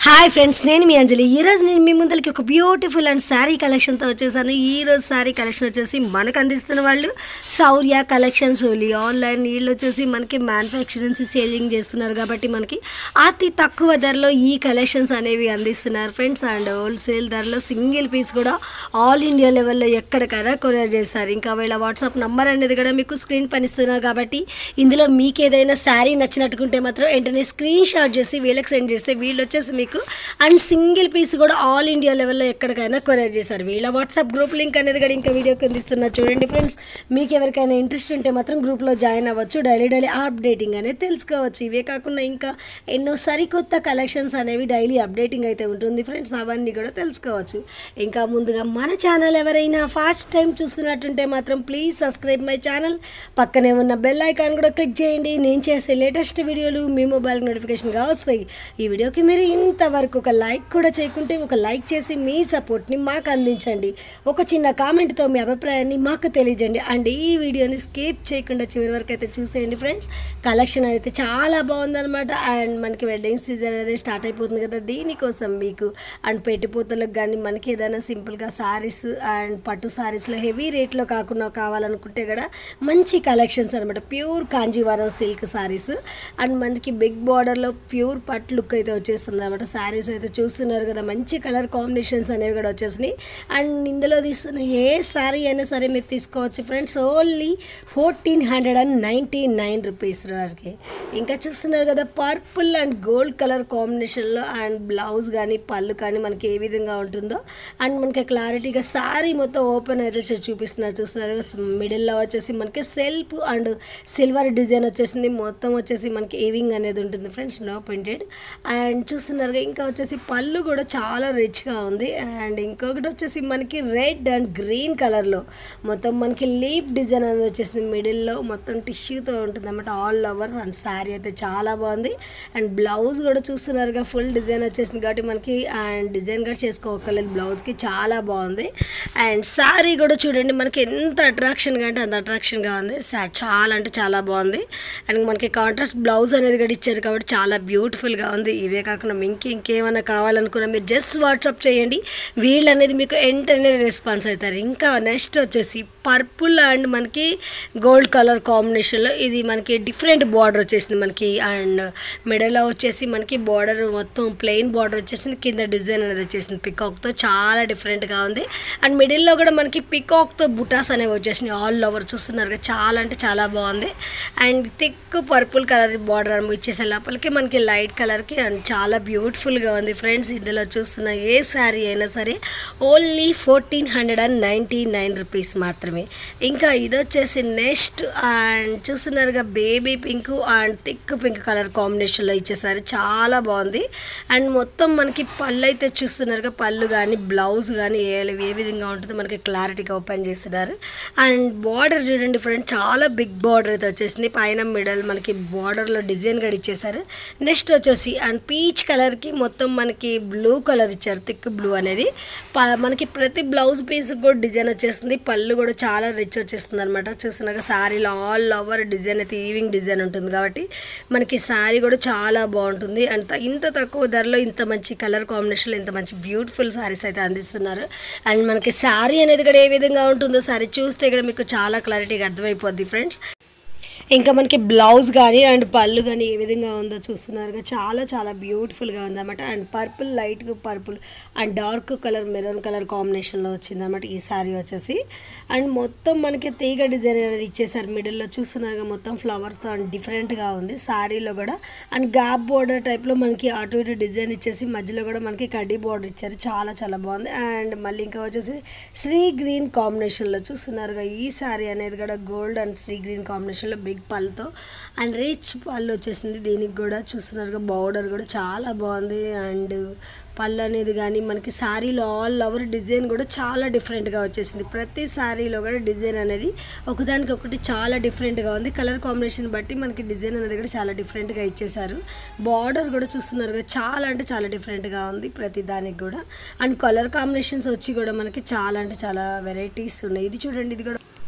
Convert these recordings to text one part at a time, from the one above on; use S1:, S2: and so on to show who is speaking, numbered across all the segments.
S1: hi friends నేను మీ అంజలి ఈ రోజు నేను మీ ముందరికి ఒక బ్యూటిఫుల్ అండ్ శారీ కలెక్షన్తో వచ్చేసాను ఈ రోజు శారీ కలెక్షన్ వచ్చేసి మనకు అందిస్తున్న వాళ్ళు సౌర్య కలెక్షన్స్ ఓన్లీ ఆన్లైన్ వీళ్ళు వచ్చేసి మనకి మ్యానుఫ్యాక్చరింగ్ సేలింగ్ చేస్తున్నారు కాబట్టి మనకి అతి తక్కువ ధరలో ఈ కలెక్షన్స్ అనేవి అందిస్తున్నారు ఫ్రెండ్స్ అండ్ హోల్సేల్ ధరలో సింగిల్ పీస్ కూడా ఆల్ ఇండియా లెవెల్లో ఎక్కడికైనా కొరియర్ చేస్తారు ఇంకా వీళ్ళ వాట్సాప్ నంబర్ అనేది కూడా మీకు స్క్రీన్ పనిస్తున్నారు కాబట్టి ఇందులో మీకు ఏదైనా శారీ నచ్చినట్టుకుంటే మాత్రం వెంటనే స్క్రీన్ షాట్ చేసి వీళ్ళకి సెండ్ చేస్తే వీళ్ళు వచ్చేసి మీకు అండ్ సింగిల్ పీస్ కూడా ఆల్ ఇండియా లెవెల్లో ఎక్కడికైనా కొరియర్ చేశారు వీళ్ళ వాట్సాప్ గ్రూప్ లింక్ అనేది కూడా ఇంకా వీడియోకి అందిస్తున్నారు చూడండి ఫ్రెండ్స్ మీకు ఎవరికైనా ఇంట్రెస్ట్ ఉంటే మాత్రం గ్రూప్లో జాయిన్ అవ్వచ్చు డైలీ డైలీ అప్డేటింగ్ అనేది తెలుసుకోవచ్చు ఇవే కాకుండా ఇంకా ఎన్నో సరికొత్త కలెక్షన్స్ అనేవి డైలీ అప్డేటింగ్ అయితే ఉంటుంది ఫ్రెండ్స్ అవన్నీ కూడా తెలుసుకోవచ్చు ఇంకా ముందుగా మన ఛానల్ ఎవరైనా ఫస్ట్ టైం చూస్తున్నట్టుంటే మాత్రం ప్లీజ్ సబ్స్క్రైబ్ మై ఛానల్ పక్కనే ఉన్న బెల్ ఐకాన్ కూడా క్లిక్ చేయండి నేను చేసే లేటెస్ట్ వీడియోలు మీ మొబైల్ నోటిఫికేషన్గా వస్తాయి ఈ వీడియోకి మీరు ఇంతవరకు ఒక లైక్ కూడా చేయకుంటే ఒక లైక్ చేసి మీ సపోర్ట్ని మాకు అందించండి ఒక చిన్న కామెంట్తో మీ అభిప్రాయాన్ని మాకు తెలియజేయండి అండ్ ఈ వీడియోని స్కిప్ చేయకుండా చివరి వరకు అయితే చూసేయండి ఫ్రెండ్స్ కలెక్షన్ అయితే చాలా బాగుందన్నమాట అండ్ మనకి వెడ్డింగ్ సీజన్ అనేది స్టార్ట్ అయిపోతుంది కదా దీనికోసం మీకు అండ్ పెట్టిపోతలకు కానీ మనకి ఏదైనా సింపుల్గా సారీస్ అండ్ పట్టు సారీస్లో హెవీ రేట్లో కాకుండా కావాలనుకుంటే కూడా మంచి కలెక్షన్స్ అనమాట pure Kanjeevaram silk sarees and మనకి బిగ్ బార్డర్లో ప్యూర్ పట్ లుక్ అయితే వచ్చేస్తుంది అనమాట సారీస్ అయితే చూస్తున్నారు కదా మంచి కలర్ కాంబినేషన్స్ అనేవి కూడా వచ్చేసినాయి అండ్ ఇందులో తీసుకున్న ఏ సారీ అయినా సరే మీరు తీసుకోవచ్చు friends only fourteen hundred and ninety nine rupees వరకు ఇంకా చూస్తున్నారు కదా పర్పుల్ అండ్ గోల్డ్ కలర్ కాంబినేషన్లో అండ్ బ్లౌజ్ కానీ పళ్ళు కానీ మనకి ఏ విధంగా ఉంటుందో అండ్ మనకి క్లారిటీగా సారీ మొత్తం ఓపెన్ అయితే చూ- చూపిస్తున్నారు చూస్తున్నారు మిడిల్లో వచ్చేసి మనకి సెల్ఫ్ అండ్ సిల్వర్ డిజైన్ వచ్చేసింది మొత్తం వచ్చేసి మనకి ఏవింగ్ అనేది ఉంటుంది ఫ్రెండ్స్ నో ప్రింటెడ్ అండ్ చూస్తున్నారు ఇంకా వచ్చేసి పళ్ళు కూడా చాలా రిచ్గా ఉంది అండ్ ఇంకొకటి వచ్చేసి మనకి రెడ్ అండ్ గ్రీన్ కలర్లో మొత్తం మనకి లీప్ డిజైన్ అనేది వచ్చేసింది మిడిల్లో మొత్తం టిష్యూతో ఉంటుంది అన్నమాట ఆల్ ఓవర్స్ అండ్ శారీ అయితే చాలా బాగుంది అండ్ బ్లౌజ్ కూడా చూస్తున్నారుగా ఫుల్ డిజైన్ వచ్చేసింది కాబట్టి మనకి అండ్ డిజైన్ కూడా చేసుకోవక్కర్లేదు బ్లౌజ్కి చాలా బాగుంది అండ్ శారీ కూడా చూడండి మనకి ఎంత అట్రాక్షన్గా అంటే అంత అట్రాక్షన్గా ఉంది సా- చాలా అంటే చాలా బాగుంది అండ్ మనకి కాంట్రాస్ట్ బ్లౌజ్ అనేది కూడా ఇచ్చారు కాబట్టి చాలా బ్యూటిఫుల్గా ఉంది ఇవే కాకుండా మీకు ఇంకేమైనా కావాలనుకున్నా మీరు జస్ట్ వాట్సాప్ చేయండి వీళ్ళు అనేది మీకు వెంటనే రెస్పాన్స్ అవుతారు ఇంకా నెక్స్ట్ వచ్చేసి పర్పుల్ అండ్ మనకి గోల్డ్ కలర్ కాంబినేషన్లో ఇది మనకి డిఫరెంట్ బార్డర్ వచ్చేసింది మనకి అండ్ మిడల్లో వచ్చేసి మనకి బార్డర్ మొత్తం ప్లెయిన్ బార్డర్ వచ్చేసింది కింద డిజైన్ అనేది వచ్చేసింది పికాక్తో చాలా డిఫరెంట్గా ఉంది అండ్ మిడిల్లో కూడా మనకి పికాక్తో బుటాస్ అనేవి వచ్చేసినాయి ఆల్ ఓవర్ చూస్తున్నారు కదా చాలా అంటే చాలా బాగుంది and thick purple colour border ఇచ్చేసే లోపలికి మనకి లైట్ కలర్కి అండ్ చాలా బ్యూటిఫుల్గా ఉంది ఫ్రెండ్స్ ఇందులో చూస్తున్న ఏ శారీ అయినా సరే only fourteen hundred and ninety nine rupees మాత్రమే ఇంకా ఇది వచ్చేసి నెక్స్ట్ అండ్ చూస్తున్నారుగా baby pink and thick pink colour కాంబినేషన్లో ఇచ్చేసారు చాలా బాగుంది అండ్ మొత్తం మనకి పళ్ళు అయితే చూస్తున్నారుగా పళ్ళు కానీ బ్లౌజ్ కానీ ఏ ఏ విధంగా ఉంటుందో మనకి క్లారిటీగా ఓపెన్ చేస్తున్నారు అండ్ బార్డర్ చూడండి ఫ్రెండ్ చాలా బిగ్ బార్డర్ అయితే వచ్చేసింది పైన మిడల్ మనకి బార్డర్లో డిజైన్ కూడా ఇచ్చేసారు నెక్స్ట్ వచ్చేసి అండ్ పీచ్ కలర్కి మొత్తం మనకి బ్లూ కలర్ ఇచ్చారు థిక్ బ్లూ అనేది ప- మనకి ప్రతి బ్లౌజ్ పీస్ కూడా డిజైన్ వచ్చేస్తుంది పళ్ళు కూడా చాలా రిచ్ వచ్చేస్తుంది అనమాట చూస్తున్నాక శారీలో ఆల్ ఓవర్ డిజైన్ అయితే ఈవింగ్ డిజైన్ ఉంటుంది కాబట్టి మనకి శారీ కూడా చాలా బాగుంటుంది అండ్ త- ఇంత తక్కువ ధరలో ఇంత మంచి కలర్ కాంబినేషన్లో ఇంత మంచి బ్యూటిఫుల్ శారీస్ అయితే అందిస్తున్నారు అండ్ మనకి శారీ అనేది కూడా ఏ విధంగా ఉంటుందో శారీ చూస్తే కూడా మీకు చాలా క్లారిటీగా అర్థమైపోద్ది ఫ్రెండ్స్ ఇంకా మనకి బ్లౌజ్ కానీ అండ్ పళ్ళు కానీ ఏ విధంగా ఉందో చూస్తున్నారుగా చాలా చాలా బ్యూటిఫుల్గా ఉందన్నమాట and purple light purple and dark colour maroon colour కాంబినేషన్లో వచ్చిందన్నమాట ఈ శారీ వచ్చేసి అండ్ మొత్తం మనకి తీగ డిజైన్ అనేది ఇచ్చేసారు మిడిల్లో చూస్తున్నారుగా మొత్తం ఫ్లవర్స్తో అండ్ డిఫరెంట్గా ఉంది శారీలో కూడా అండ్ గ్యాప్ బోర్డర్ టైప్లో మనకి అటు ఇటు డిజైన్ ఇచ్చేసి మధ్యలో కూడా మనకి కడ్డీ బోర్డర్ ఇచ్చారు చాలా చాలా బాగుంది అండ్ మళ్ళీ ఇంకా వచ్చేసి శ్రీ గ్రీన్ కాంబినేషన్లో చూస్తున్నారుగా ఈ శారీ అనేది కూడా గోల్డ్ అండ్ శ్రీ గ్రీన్ కాంబినేషన్లో బిగ్ పళ్ళతో అండ్ రిచ్ పళ్ళు వచ్చేసింది దీనికి కూడా చూస్తున్నారుగా బార్డర్ కూడా చాలా బాగుంది అండ్ పళ్ళు అనేది కానీ మనకి శారీలో ఆల్ ఓవర్ డిజైన్ కూడా చాలా డిఫరెంట్గా వచ్చేసింది ప్రతి శారీలో కూడా డిజైన్ అనేది ఒకదానికి ఒకటి చాలా డిఫరెంట్గా ఉంది కలర్ కాంబినేషన్ బట్టి మనకి డిజైన్ అనేది కూడా చాలా డిఫరెంట్గా ఇచ్చేసారు బార్డర్ కూడా చూస్తున్నారు కదా చాలా అంటే చాలా డిఫరెంట్గా ఉంది ప్రతి దానికి కూడా అండ్ కలర్ కాంబినేషన్స్ వచ్చి కూడా మనకి చాలా అంటే చాలా వెరైటీస్ ఉన్నాయి ఇది చూడండి ఇది కూడా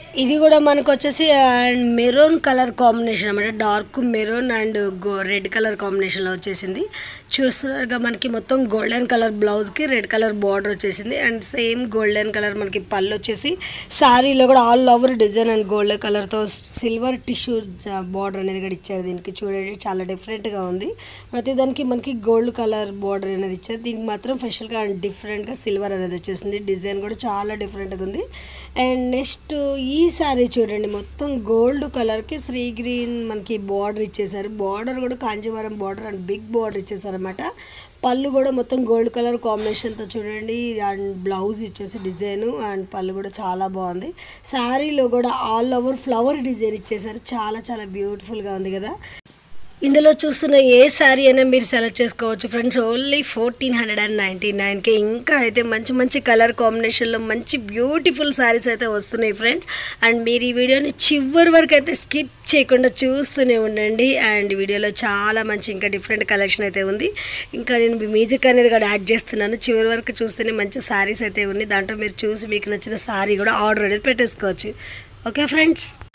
S1: ఇది కూడా మనకు వచ్చేసి మెరూన్ కలర్ కాంబినేషన్ అనమాట డార్క్ మెరూన్ అండ్ గో రెడ్ కలర్ కాంబినేషన్లో వచ్చేసింది చూస్తున్నారుగా మనకి మొత్తం గోల్డెన్ కలర్ బ్లౌజ్కి రెడ్ కలర్ బార్డర్ వచ్చేసింది అండ్ సేమ్ గోల్డెన్ కలర్ మనకి పళ్ళు వచ్చేసి శారీలో కూడా all over design and golden కలర్తో సిల్వర్ టిష్యూ బార్డర్ అనేది కూడా ఇచ్చారు దీనికి చూడండి చాలా డిఫరెంట్గా ఉంది ప్రతి దానికి మనకి గోల్డ్ కలర్ బార్డర్ అనేది ఇచ్చారు దీనికి మాత్రం స్పెషల్గా అండ్ డిఫరెంట్గా సిల్వర్ అనేది వచ్చేసింది డిజైన్ కూడా చాలా డిఫరెంట్గా ఉంది అండ్ నెక్స్ట్ ఈ శారీ చూడండి మొత్తం గోల్డ్ కలర్కి శ్రీ గ్రీన్ మనకి బార్డర్ ఇచ్చేసారు బార్డర్ కూడా Kanjeevaram border and big border ఇచ్చేసారనమాట పళ్ళు కూడా మొత్తం గోల్డ్ కలర్ కాంబినేషన్తో చూడండి అండ్ బ్లౌజ్ ఇచ్చేసి డిజైన్ అండ్ పళ్ళు కూడా చాలా బాగుంది శారీలో కూడా ఆల్ ఓవర్ ఫ్లవర్ డిజైన్ ఇచ్చేసారు చాలా చాలా బ్యూటిఫుల్గా ఉంది కదా ఇందులో చూస్తున్న ఏ శారీ అయినా మీరు సెలెక్ట్ చేసుకోవచ్చు friends only fourteen hundred and ninety నైన్కి ఇంకా అయితే మంచి మంచి కలర్ కాంబినేషన్లో మంచి బ్యూటిఫుల్ శారీస్ అయితే వస్తున్నాయి ఫ్రెండ్స్ అండ్ మీరు ఈ వీడియోని చివరి వరకు అయితే స్కిప్ చేయకుండా చూస్తూనే ఉండండి అండ్ వీడియోలో చాలా మంచి ఇంకా డిఫరెంట్ కలెక్షన్ అయితే ఉంది ఇంకా నేను మ్యూజిక్ అనేది కూడా యాడ్ చేస్తున్నాను చివరి వరకు చూస్తేనే మంచి శారీస్ అయితే ఉన్నాయి దాంట్లో మీరు చూసి మీకు నచ్చిన శారీ కూడా ఆర్డర్ అనేది పెట్టేసుకోవచ్చు ఓకే ఫ్రెండ్స్